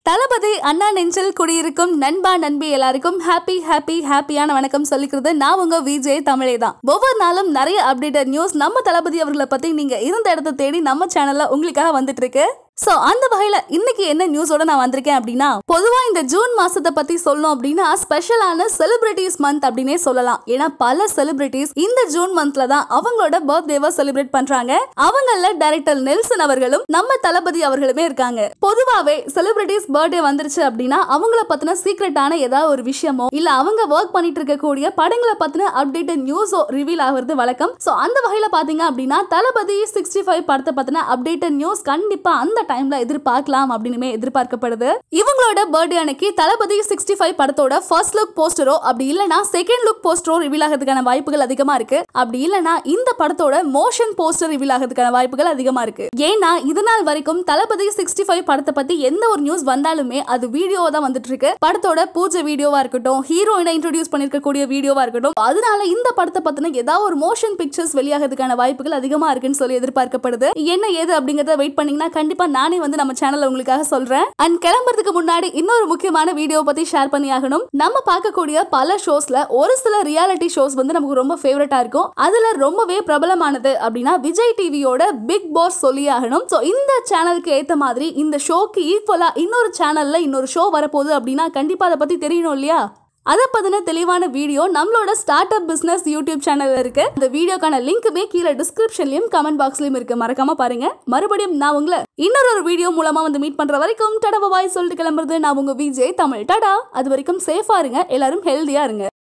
தளபதி அண்ணா நெஞ்சில் குடியிருக்கும் நண்பா நண்பி எல்லாருக்கும் ஹாப்பி ஹாப்பி ஹாப்பியான வணக்கம் சொல்லிக்கிறது நான் உங்க விஜய் தமிழே தான் ஒவ்வொரு நாளும் நிறைய அப்டேட்டட் நியூஸ் நம்ம தளபதி அவர்களை பத்தி நீங்க இருந்த இடத்த தேடி நம்ம சேனல்ல உங்களுக்காக வந்துட்டு இருக்கு சோ அந்த வகையில இன்னைக்கு என்ன நியூஸோட நான் வந்திருக்கேன் அப்படின்னா பொதுவா இந்த ஜூன் மாசத்தை பத்தி சொல்லணும் அப்படின்னா ஸ்பெஷலான செலிபிரிட்டிஸ் மந்த் அப்படின்னே சொல்லலாம் ஏன்னா பல செலிபிரிட்டிஸ் இந்த ஜூன் மந்த்ல தான் அவங்களோட பர்த்டேவை செலிப்ரேட் பண்றாங்க அவங்கள டைரக்டர் நெல்சன் அவர்களும் நம்ம தளபதி அவர்களுமே இருக்காங்க பொதுவாவே செலிபிரிட்டிஸ் பர்த்டே வந்துருச்சு அப்படின்னா அவங்கள பத்தின சீக்ரெட்டான ஏதாவது ஒரு விஷயமோ இல்ல அவங்க ஒர்க் பண்ணிட்டு இருக்கக்கூடிய படங்களை பத்தின அப்டேட்டட் நியூஸோ ரிவீல் ஆகுறது வழக்கம் சோ அந்த வகையில பாத்தீங்க அப்படின்னா தளபதி சிக்ஸ்டி ஃபைவ் படத்தை பத்தின அப்டேட்டட் நியூஸ் கண்டிப்பா அந்த டைம்ல எதிர்பார்க்கலாம் அப்படின்னுமே எதிர்பார்க்கப்படுது இவங்களோட பர்த்டே அன்னைக்கு தளபதி சிக்ஸ்டி ஃபைவ் படத்தோட ஃபர்ஸ்ட் லுக் போஸ்டரோ அப்படி இல்லனா செகண்ட் லுக் போஸ்டரோ ரிவீல் ஆகிறதுக்கான வாய்ப்புகள் அதிகமா இருக்கு அப்படி இல்லனா இந்த படத்தோட மோஷன் போஸ்டர் ரிவீல் ஆகிறதுக்கான வாய்ப்புகள் அதிகமா இருக்கு ஏன்னா இது நாள் வரைக்கும் தளபதி சிக்ஸ்டி ஃபைவ் படத்தை பத்தி எந்த ஒரு நியூஸ் வந்தாலுமே அது வீடியோவா தான் வந்துட்டு இருக்கு படத்தோட பூஜை வீடியோவா இருக்கட்டும் ஹீரோயினை இன்ட்ரோடியூஸ் பண்ணிருக்கக்கூடிய வீடியோவா இருக்கட்டும் அதனால இந்த படத்தை பத்தின ஏதாவது ஒரு மோஷன் பிக்சர்ஸ் வெளியாகிறதுக்கான வாய்ப்புகள் அதிகமா இருக்குன்னு சொல்லி எதிர்பார்க்கப்படுது என்ன ஏது அப்படிங்கறத வெயிட் பண்ணீங்கன்னா கண்டிப்பா நானே வந்து நம்ம சேனல்ல உங்களுக்காக சொல்றேன் அண்ட் கிளம்புறதுக்கு முன்னாடி இன்னொரு முக்கியமான வீடியோ பத்தி ஷேர் பண்ணி ஆகணும் நம்ம பார்க்கக்கூடிய பல ஷோஸ்ல ஒரு சில ரியாலிட்டி ஷோஸ் வந்து நமக்கு ரொம்ப ஃபேவரட்டா இருக்கும் அதுல ரொம்பவே பிரபலமானது அப்படின்னா விஜய் டிவியோட பிக் பாஸ் சொல்லி ஆகணும் ஸோ இந்த சேனலுக்கு ஏத்த மாதிரி இந்த ஷோக்கு ஈக்குவலா இன்னொரு சேனல்ல இன்னொரு ஷோ வரப்போகுது அப்படின்னா கண்டிப்பா அதை பத்தி தெரியணும் இல்லையா அதை பத்தின தெளிவான வீடியோ நம்மளோட ஸ்டார்ட் அப் பிசினஸ் யூடியூப் சேனல்ல இருக்கு இந்த வீடியோக்கான லிங்க்குமே கீழே டிஸ்கிரிப்ஷன்லயும் கமெண்ட் பாக்ஸ்லயும் இருக்கு மறக்காம பாருங்க மறுபடியும் நான் உங்களை இன்னொரு ஒரு வீடியோ மூலமா வந்து மீட் பண்ற வரைக்கும் டடா பாய் சொல்லிட்டு கிளம்புறது நான் உங்க விஜய் தமிழ் டடா அது வரைக்கும் சேஃபா இருங்க எல்லாரும் ஹெல்தியா இருங்க